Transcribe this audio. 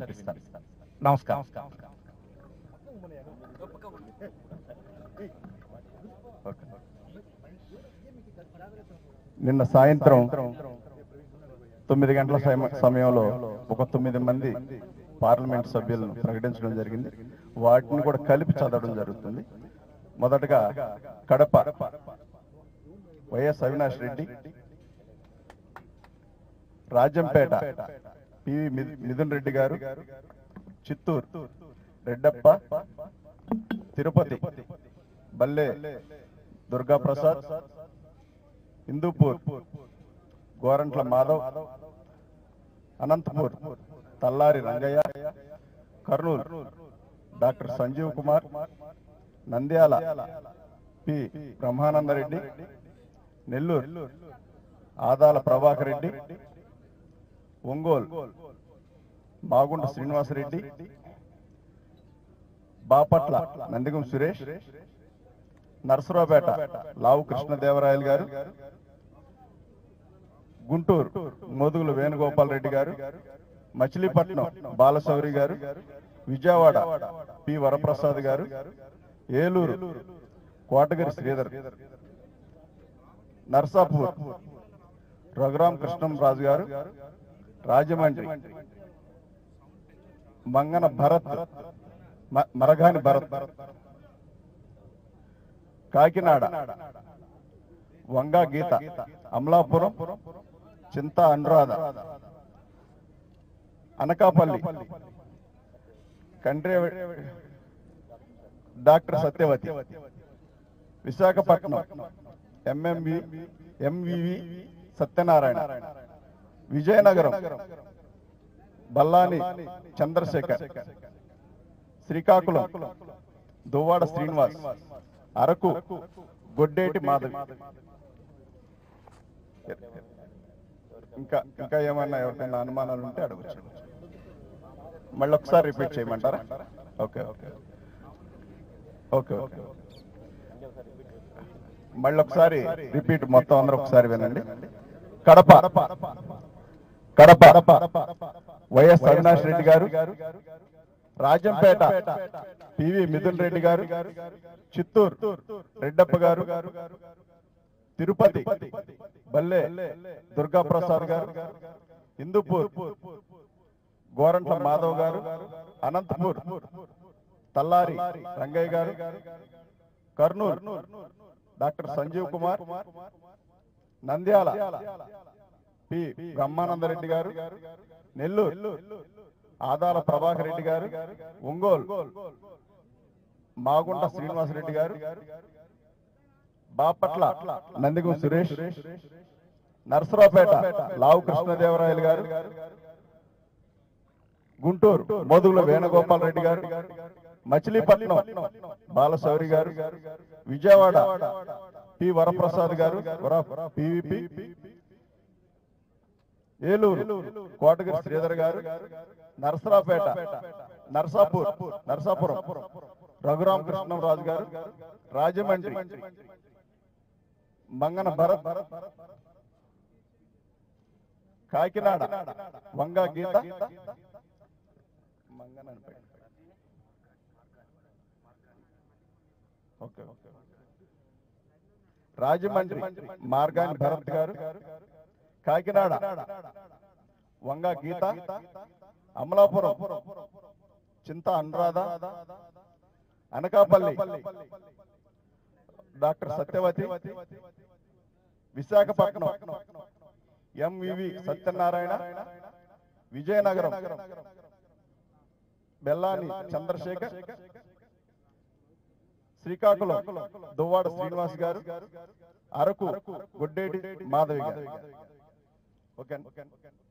వినిపిస్తాను నమస్కారం ఓకే. నిన్న సాయంత్రం తొమ్మిది గంటల సమ- సమయంలో ఒక తొమ్మిది మంది పార్లమెంట్ సభ్యులను ప్రకటించడం జరిగింది వాటిని కూడా కలిపి చదవడం జరుగుతుంది మొదటగా కడప వైఎస్ అవినాష్ రెడ్డి రాజంపేట పివి మి- మిథున్ రెడ్డి గారు చిత్తూరు రెడ్డప్ప తిరుపతి బల్లే దుర్గా ప్రసాద్ హిందూపూర్ గోరంట్ల మాధవ్ అనంతపూర్ తల్లారి రంగయ్య కర్నూలు డాక్టర్ సంజీవ్ కుమార్ నంద్యాల పి బ్రహ్మానందరెడ్డి నెల్లూరు ఆదాల ప్రభాకర్ రెడ్డి ఒంగోలు మాగుంట శ్రీనివాసరెడ్డి బాపట్ల నందిగం సురేష్ నరసరావుపేట లావు కృష్ణదేవరాయలు గారు గుంటూరు మోదుగుల వేణుగోపాల్ రెడ్డి గారు మచిలీపట్నం బాలశౌరి గారు విజయవాడ పి వరప్రసాద్ గారు ఏలూరు కోటగిరి శ్రీధర్ నర్సాపూర్ రఘురాం కృష్ణం రాజు గారు రాజమండ్రి మంగన భరత్ మ- మరగాని భరత్ కాకినాడ వంగా గీత అమలాపురం చింత అనురాధ అనకాపల్లి కండ్రే డాక్టర్ సత్యవతి విశాఖపట్నం ఎంఎంవి ఎంవివి సత్యనారాయణ విజయనగరం బల్లాని చంద్రశేఖర్ శ్రీకాకుళం దువ్వాడ శ్రీనివాస్ అరకు గొడ్డేటి మాధవి ఇంకా ఇంకా ఏమన్నా ఎవరికైనా అనుమానాలు ఉంటే అడగచ్చు మళ్ళీ ఒకసారి రిపీట్ చేయమంటారా ఓకే ఓకే ఓకే ఓకే మళ్ళీ ఒకసారి రిపీట్ మొత్తం అందరూ ఒకసారి వినండి కడప కడప వైఎస్ అవినాష్ రెడ్డి గారు రాజంపేట పివి మిథున్ రెడ్డి గారు చిత్తూరు రెడ్డప్ప గారు తిరుపతి బల్లె దుర్గా ప్రసాద్ గారు హిందూపూర్ గోరంట్ల మాధవ్ గారు అనంతపూర్ తల్లారి రంగయ్య గారు కర్నూలు డాక్టర్ సంజీవ్ కుమార్ నంద్యాల పి బ్రహ్మానందరెడ్డి గారు నెల్లూరు ఆదాల ప్రభాకర్ రెడ్డి గారు ఒంగోలు మాగుంట శ్రీనివాసరెడ్డి గారు బాపట్ల నందిగం సురేష్ నర్సరావుపేట లావు కృష్ణదేవరాయలు గారు గుంటూరు మోదుగుల వేణుగోపాల్ రెడ్డి గారు మచిలీపట్నం బాలశౌరి గారు విజయవాడ పి వరప్రసాద్ గారు పివిపి ఏలూరు కోటగిరి శ్రీధర్ గారు నరసరావుపేట నర్సాపూర్ నర్సాపురం రఘురామ కృష్ణరాజు గారు రాజమండ్రి మంగన భరత్ కాకినాడ వంగా గీత మంగన అని పెట్టు. ఓకే ఓకే రాజమండ్రి మార్గాని భరత్ గారు కాకినాడ వంగా గీత అమలాపురం చింత అనురాధ అనకాపల్లి డాక్టర్ సత్యవతి విశాఖపట్నం ఎంవివి సత్యనారాయణ విజయనగరం బెల్లాని చంద్రశేఖర్ శ్రీకాకుళం దువ్వాడ శ్రీనివాస్ గారు అరకు గొడ్డేటి మాధవి గారు ఓకే